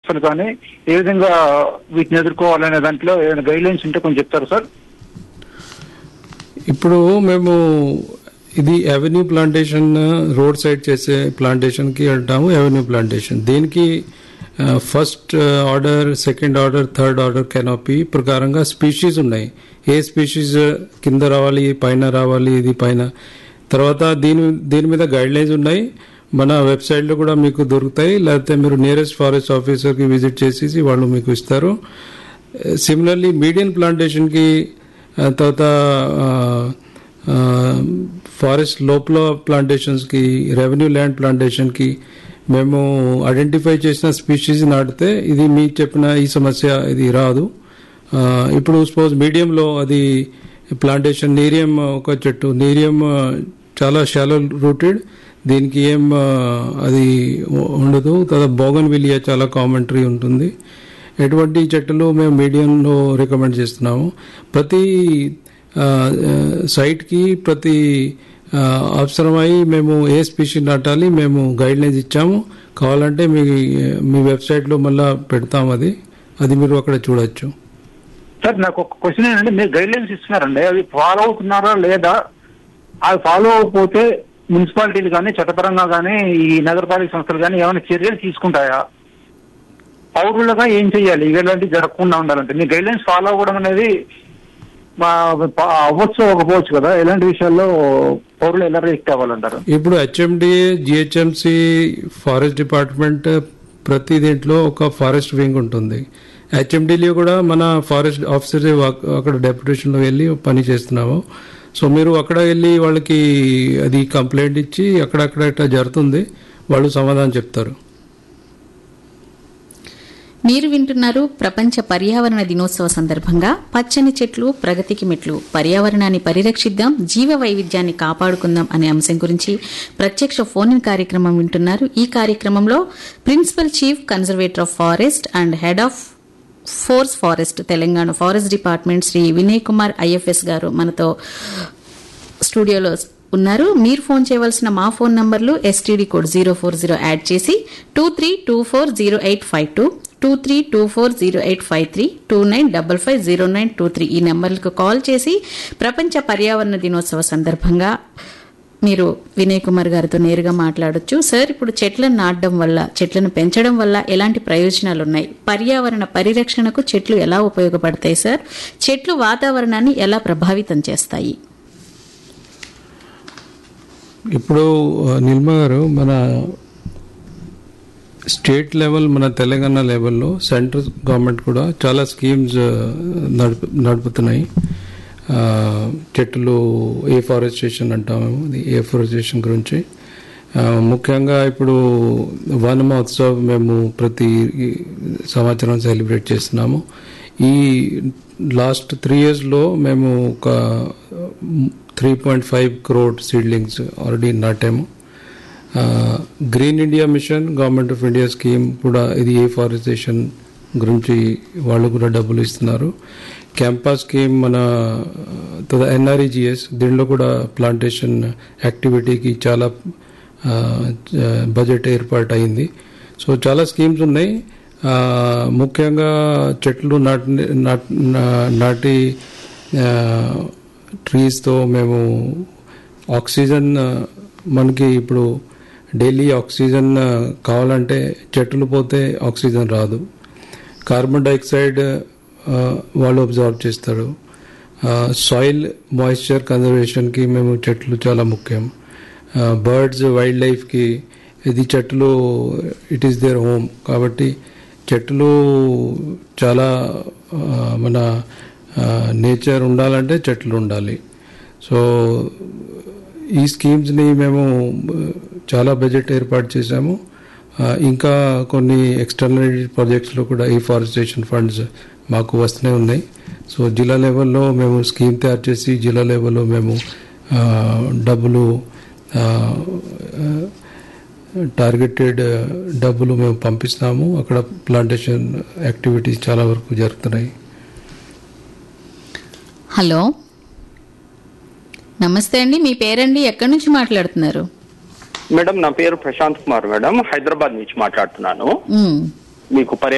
వ్యవస్థలు కానీ ఏ విధంగా వీటిని ఎదుర్కోవాలనే దాంట్లో ఏమైనా గైడ్ లైన్స్ ఉంటే కొంచెం చెప్తారు సార్ ఇప్పుడు మేము ఇది అవెన్యూ ప్లాంటేషన్ రోడ్ సైడ్ చేసే ప్లాంటేషన్ కి అంటాము అవెన్యూ ప్లాంటేషన్ దీనికి first order second order third order canopy ప్రకారంగా స్పీషీస్ ఉన్నాయి ఏ స్పీషీస్ కింద రావాలి పైన రావాలి ఇది పైన తర్వాత దీని దీని మీద గైడ్ లైన్స్ ఉన్నాయి మన వెబ్సైట్ లో కూడా మీకు దొరుకుతాయి లేకపోతే మీరు నియరెస్ట్ ఫారెస్ట్ ఆఫీసర్ కి విజిట్ చేసేసి వాళ్ళు మీకు ఇస్తారు సిమిలర్లీ మీడియం ప్లాంటేషన్ కి ఆ, తర్వాత ఆ, ఫారెస్ట్ లోపల ప్లాంటేషన్స్ కి రెవెన్యూ ల్యాండ్ ప్లాంటేషన్ కి మేము ఐడెంటిఫై చేసిన స్పీషీస్ నాటితే ఇది మీ చెప్పిన ఈ సమస్య ఇది రాదు ఆ, ఇప్పుడు సపోజ్ మీడియంలో అది ప్లాంటేషన్ నీరియం ఒక చెట్టు నీరియం ఆ, చాలా షాలో రూటెడ్ దీనికి ఏం ఆ, అది ఉండదు తర్వాత బోగన్ విలియా చాలా కామెంటరీ ఉంటుంది ఎటువంటి చెట్టులు మేము మీడియంలో రికమెండ్ చేస్తున్నాము ప్రతి ఆ, ఆ, సైట్కి ప్రతి ఆ, అవసరమై మేము ఏ స్పీషీ నాటాలి మేము గైడ్ లైన్స్ ఇచ్చాము కావాలంటే మీ మీ వెబ్సైట్లో మళ్ళా పెడతాం అది అది మీరు అక్కడ చూడొచ్చు సార్ నాకు ఒక క్వశ్చన్ ఏంటంటే మీరు గైడ్ లైన్స్ ఇస్తున్నారండి అవి ఫాలో అవుతున్నారా లేదా అవి ఫాలో అవ్వకపోతే మున్సిపాలిటీలు కానీ చట్టపరంగా కానీ ఈ నగరపాలిక సంస్థలు కానీ ఏమైనా చర్యలు తీసుకుంటాయా పౌరులుగా ఏం చేయాలి ఇలాంటివి జరగకుండా ఉండాలంటే మీ గైడ్ లైన్స్ ఫాలో అవ్వడం అనేది మా ప- అవ్వచ్చు అవ్వకపోవచ్చు కదా ఇలాంటి విషయాల్లో పౌరులు ఎలా రియాక్ట్ అవ్వాలంటారు ఇప్పుడు హెచ్ఎండిఏ జిహెచ్ఎంసి ఫారెస్ట్ డిపార్ట్మెంట్ ప్రతి దీంట్లో ఒక ఫారెస్ట్ వింగ్ ఉంటుంది హెచ్ఎండిలో కూడా మన ఫారెస్ట్ ఆఫీసర్ అక్కడ డెప్యుటేషన్లో వెళ్ళి పని చేస్తున్నాము సో మీరు అక్కడ వెళ్ళి వాళ్ళకి అది కంప్లైంట్ ఇచ్చి అక్కడక్కడ ఇట్లా జరుగుతుంది వాళ్ళు సమాధానం చెప్తారు మీరు వింటున్నారు ప్రపంచ పర్యావరణ దినోత్సవ సందర్భంగా పచ్చని చెట్లు ప్రగతికి మెట్లు పర్యావరణాన్ని పరిరక్షిద్దాం జీవ వైవిధ్యాన్ని కాపాడుకుందాం అనే అంశం గురించి ప్రత్యక్ష ఫోన్ ఇన్ కార్యక్రమం వింటున్నారు ఈ కార్యక్రమంలో principal chief conservator of forest and head of force forest Telangana forest department Shri Vinay Kumar IFS garu మనతో స్టూడియోలో ఉన్నారు మీరు ఫోన్ చేయవలసిన మా ఫోన్ నంబర్లు STD code zero four zero add చేసి two three two four zero eight five two two three two four zero eight five three two nine double five zero nine two three ఈ నెంబర్లకు call చేసి ప్రపంచ పర్యావరణ దినోత్సవ సందర్భంగా మీరు వినయ్ కుమార్ గారితో నేరుగా మాట్లాడొచ్చు సార్ ఇప్పుడు చెట్లను నాటడం వల్ల చెట్లను పెంచడం వల్ల ఎలాంటి ప్రయోజనాలు ఉన్నాయి పర్యావరణ పరిరక్షణకు చెట్లు ఎలా ఉపయోగపడతాయి సార్ చెట్లు వాతావరణాన్ని ఎలా ప్రభావితం చేస్తాయి ఇప్పుడు ఆ, నిల్మ గారు మన స్టేట్ లెవెల్ మన తెలంగాణ లెవెల్లో సెంట్రల్ గవర్నమెంట్ కూడా చాలా స్కీమ్స్ ఆ, నడుపు నడుపుతున్నాయి ఆ, చెట్లు ఏ ఫారెస్టేషన్ అంటాము ఇది ఏ ఫారెస్టేషన్ గురించి ఆ, ముఖ్యంగా ఇప్పుడు వన మహోత్సవ్ మేము ప్రతి సంవత్సరం సెలబ్రేట్ చేస్తున్నాము ఈ లాస్ట్ త్రీ ఇయర్స్లో మేము ఒక three point five crore seedlings already నాటాము green India mission government of India scheme కూడా ఇది ఏ ఫారెస్టేషన్ గురించి వాళ్ళు కూడా డబ్బులు ఇస్తున్నారు క్యాంపస్ స్కీమ్ మన ఎన్ఆర్ఈజిఎస్ దీనిలో కూడా ప్లాంటేషన్ యాక్టివిటీకి చాలా ఆ, బడ్జెట్ ఏర్పాటు అయింది సో చాలా స్కీమ్స్ ఉన్నాయి ఆ, ముఖ్యంగా చెట్లు నాటి నాట్- నా- నాటి ట్రీస్తో మేము ఆక్సిజన్ ఆ, మనకి ఇప్పుడు డైలీ ఆక్సిజన్ ఆ, కావాలంటే చెట్లు పోతే ఆక్సిజన్ రాదు కార్బన్ డైఆక్సైడ్ ఆ, వాళ్ళు అబ్జర్వ్ చేస్తారు సాయిల్ మాయిశ్చర్ కన్జర్వేషన్కి మేము చెట్లు చాలా ముఖ్యం బర్డ్స్ వైల్డ్ లైఫ్కి ఇది చెట్లు ఇట్ ఈస్ దేర్ హోమ్ కాబట్టి చెట్లు చాలా ఆ, మన నేచర్ ఉండాలంటే చెట్లు ఉండాలి సో ఈ స్కీమ్స్ని మేము ఆ, చాలా బడ్జెట్ ఏర్పాటు చేశాము ఆ, ఇంకా కొన్ని ఎక్స్టర్నల్ ప్రాజెక్ట్స్లో కూడా ఈ ఫారెస్టేషన్ ఫండ్స్ మాకు వస్తూనే ఉన్నాయి సో జిల్లా లెవెల్లో మేము స్కీమ్ తయారు చేసి జిల్లా లెవెల్లో మేము ఆ, డబ్బులు ఆ, ఆ, టార్గెటెడ్ డబ్బులు మేము పంపిస్తాము అక్కడ ప్లాంటేషన్ యాక్టివిటీస్ చాలా వరకు జరుగుతున్నాయి హలో నమస్తే అండి మీ పేరండి ఎక్కడి నుంచి మాట్లాడుతున్నారు మేడం నా పేరు ప్రశాంత్ కుమార్ మేడం హైదరాబాద్ నుంచి మాట్లాడుతున్నాను ఉమ్. మీకు పర్యా